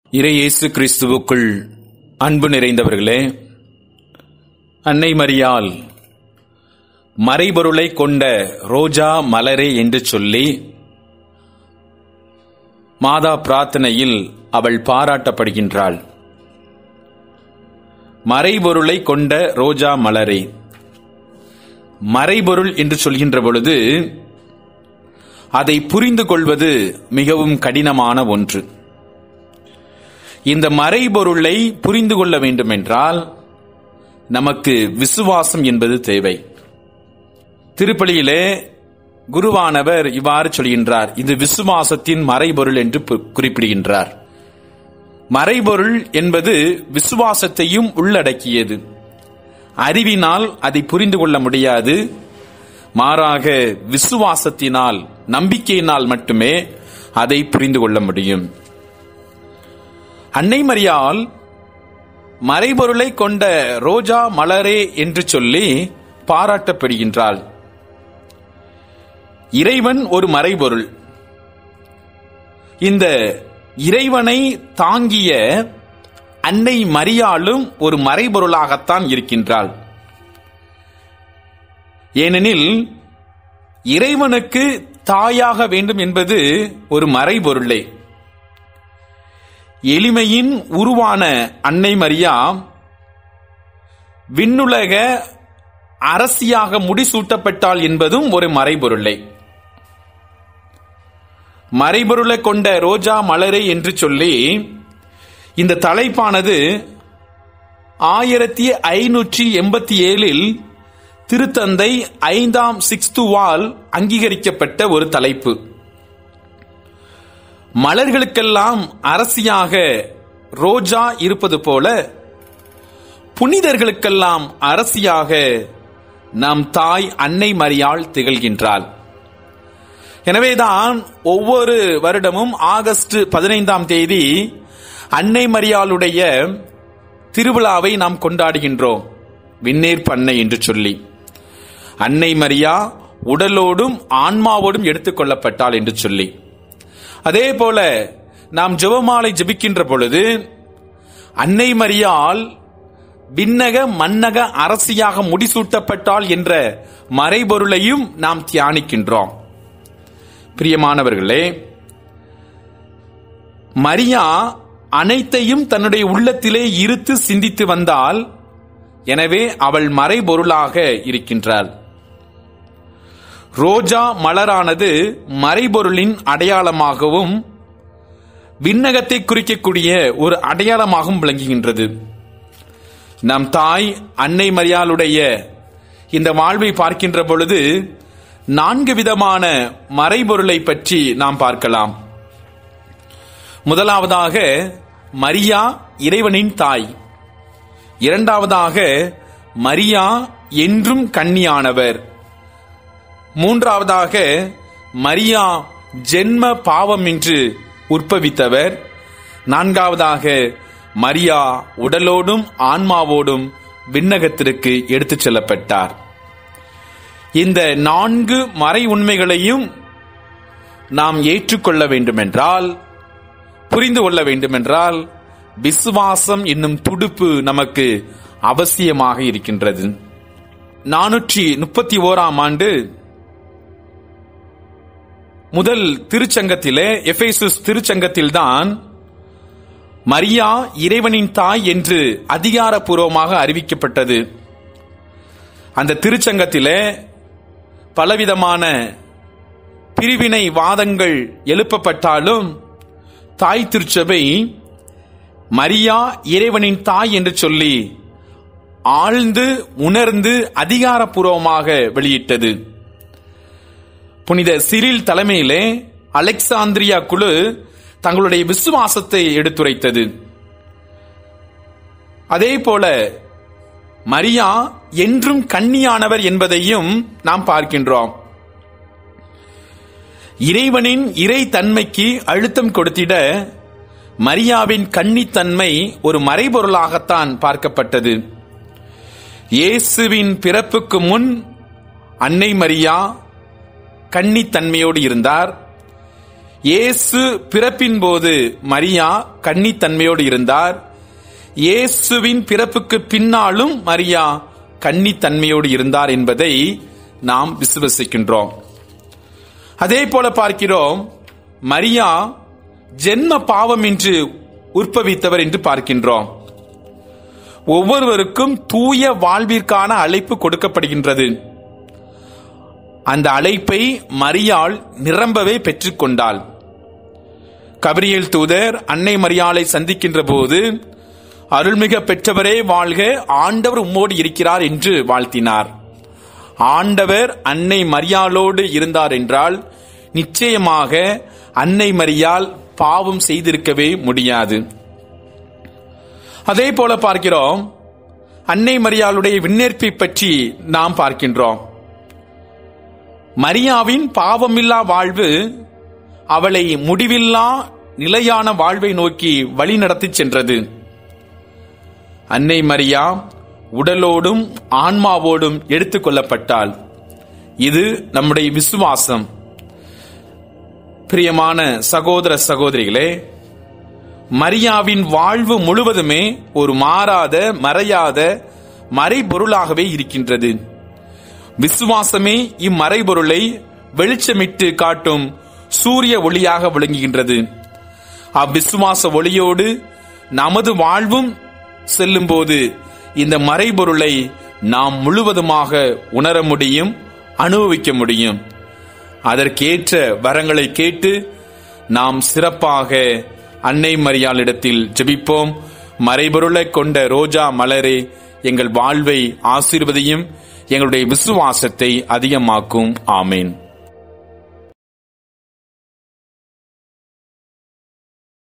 இறை இயேசு கிறிஸ்துவுக்குள் அன்பு நிறைந்தவர்களே அன்னை மரியாள் மறைபொருளை கொண்ட ரோஜா மலரே என்று சொல்லி மாதா பிரார்த்தனையில் அவள் பாராட்டப்படுகின்றாள் மறைபொருளை கொண்ட ரோஜா மலரே மறைபொருள் என்று சொல்கின்ற பொழுது அதை புரிந்து கொள்வது மிகவும் கடினமான ஒன்று இந்த மறைபொருளை புரிந்து கொள்ள வேண்டுமென்றால் நமக்கு விசுவாசம் என்பது தேவை திருப்பலியிலே குருவானவர் இவ்வாறு சொல்கின்றார் இது விசுவாசத்தின் மறைபொருள் என்று பு- குறிப்பிடுகின்றார் மறைபொருள் என்பது விசுவாசத்தையும் உள்ளடக்கியது அறிவினால் அதை புரிந்து கொள்ள முடியாது மாறாக விசுவாசத்தினால் நம்பிக்கையினால் மட்டுமே அதை புரிந்து கொள்ள முடியும் அன்னை மரியாள் மறைபொருளை கொண்ட ரோஜா மலரே என்று சொல்லி பாராட்டப்படுகின்றாள் இறைவன் ஒரு மறைபொருள் இந்த இறைவனை தாங்கிய அன்னை மரியாளும் ஒரு மறைபொருளாகத்தான் இருக்கின்றாள் ஏனெனில் இறைவனுக்கு தாயாக வேண்டும் என்பது ஒரு மறைபொருளே எளிமையின் உருவான அன்னை மரியா விண்ணுலக அரசியாக முடிசூட்டப்பட்டாள் என்பதும் ஒரு மறைபொருளே மறைபொருளை கொண்ட ரோஜா மலரை என்று சொல்லி இந்த தலைப்பானது ஆயிரத்தி ஐநூற்றி எண்பத்தி ஏழில் திருத்தந்தை ஐந்தாம் சிக்ஸ்துவால் அங்கீகரிக்கப்பட்ட ஒரு தலைப்பு மலர்களுக்கெல்லாம் அரசியாக ரோஜா இருப்பது போல புனிதர்களுக்கெல்லாம் அரசியாக நம் தாய் அன்னை மரியாள் திகழ்கின்றாள் எனவேதான் ஒவ்வொரு வருடமும் ஆகஸ்ட் பதினைந்தாம் தேதி அன்னை மரியாளுடைய திருவிழாவை நாம் கொண்டாடுகின்றோம் விண்ணேற் பண்ணை என்று சொல்லி அன்னை மரியா உடலோடும் ஆன்மாவோடும் எடுத்துக்கொள்ளப்பட்டாள் என்று சொல்லி அதே போல நாம் ஜெபமாலை ஜெபிக்கின்ற பொழுது அன்னை மரியாள் விண்ணக மன்னக அரசியாக முடிசூட்டப்பட்டாள் என்ற மறைபொருளையும் நாம் தியானிக்கின்றோம் பிரியமானவர்களே மரியா அனைத்தையும் தன்னுடைய உள்ளத்திலே இருத்து சிந்தித்து வந்தால் எனவே அவள் மறைபொருளாக இருக்கின்றாள் ரோஜா மலரானது மறைபொருளின் அடையாளமாகவும் விண்ணகத்தை குறிக்கக்கூடிய ஒரு அடையாளமாகவும் விளங்குகின்றது நம் தாய் அன்னை மரியாளுடைய இந்த வாழ்வை பார்க்கின்ற பொழுது நான்கு விதமான மறைபொருளை பற்றி நாம் பார்க்கலாம் முதலாவதாக மரியா இறைவனின் தாய் இரண்டாவதாக மரியா என்றும் கன்னியானவர் மூன்றாவதாக மரியா ஜென்ம பாவமின்றி உற்பவித்தவர் நான்காவதாக மரியா உடலோடும் ஆன்மாவோடும் விண்ணகத்திற்கு எடுத்துச் செல்லப்பட்டார் இந்த நான்கு மறை உண்மைகளையும் நாம் ஏற்றுக்கொள்ள வேண்டுமென்றால் புரிந்து கொள்ள வேண்டுமென்றால் விசுவாசம் என்னும் துடுப்பு நமக்கு அவசியமாக இருக்கின்றது நானூற்றி முப்பத்தி ஓராம் ஆண்டு முதல் திருச்சங்கத்திலே எஃபேசுஸ் திருச்சங்கத்தில்தான் மரியா இறைவனின் தாய் என்று அதிகாரப்பூர்வமாக அறிவிக்கப்பட்டது அந்த திருச்சங்கத்திலே பலவிதமான பிரிவினை வாதங்கள் எழுப்பப்பட்டாலும் தாய் திருச்சபை மரியா இறைவனின் தாய் என்று சொல்லி ஆழ்ந்து உணர்ந்து அதிகாரப்பூர்வமாக வெளியிட்டது புனித சிரில் தலைமையிலே அலெக்சாந்திரியா குழு தங்களுடைய விசுவாசத்தை எடுத்துரைத்தது அதே போல மரியா என்றும் கன்னியானவர் என்பதையும் நாம் பார்க்கின்றோம் இறைவனின் இறை தன்மைக்கு அழுத்தம் கொடுத்திட மரியாவின் கன்னித்தன்மை ஒரு மறைபொருளாகத்தான் பார்க்கப்பட்டது இயேசுவின் பிறப்புக்கு முன் அன்னை மரியா கன்னித்தன்மையோடு இருந்தார் இயேசு பிறப்பின் போது மரியா கன்னித்தன்மையோடு இருந்தார் இயேசுவின் பிறப்புக்கு பின்னாலும் மரியா கன்னித்தன்மையோடு இருந்தார் என்பதை நாம் விசுவசிக்கின்றோம் அதே போல பார்க்கிறோம் மரியா ஜென்ம பாவம் என்று உற்பவித்தவர் என்று பார்க்கின்றோம் ஒவ்வொருவருக்கும் தூய வாழ்விற்கான அழைப்பு கொடுக்கப்படுகின்றது அந்த அழைப்பை மரியாள் நிரம்பவே பெற்றுக்கொண்டாள் கபிரியல் தூதர் அன்னை மரியாளை சந்திக்கின்ற போது அருள்மிக பெற்றவரே வாழ்க ஆண்டவர் உம்மோடு இருக்கிறார் என்று வாழ்த்தினார் ஆண்டவர் அன்னை மரியாளோடு இருந்தார் என்றால் நிச்சயமாக அன்னை மரியாள் பாவம் செய்திருக்கவே முடியாது அதே போல பார்க்கிறோம் அன்னை மரியாளுடைய விண்ணேற்பை பற்றி நாம் பார்க்கின்றோம் மரியாவின் பாவமில்லா வாழ்வு அவளை முடிவில்லா நிலையான வாழ்வை நோக்கி வழி நடத்திச் சென்றது அன்னை மரியா உடலோடும் ஆன்மாவோடும் எடுத்துக் கொள்ளப்பட்டாள் இது நம்முடைய விசுவாசம் பிரியமான சகோதர சகோதரிகளே மரியாவின் வாழ்வு முழுவதுமே ஒரு மாறாத மறையாத மறைபொருளாகவே இருக்கின்றது விசுவாசமே இம்மறைபொருளை வெளிச்சமிட்டு காட்டும் சூரிய ஒளியாக விளங்குகின்றது அவ்விசுவாச ஒளியோடு நமது வாழ்வும் செல்லும்போது இந்த மறைபொருளை நாம் முழுவதுமாக உணர முடியும் அனுபவிக்க முடியும் அதற்கேற்ற வரங்களை கேட்டு நாம் சிறப்பாக அன்னை மரியாளிடத்தில் ஜெபிப்போம் மறைபொருளை கொண்ட ரோஜா மலரே எங்கள் வாழ்வை ஆசீர்வதியும் எங்களுடைய விசுவாசத்தை அதிகமாக்கும் ஆமேன்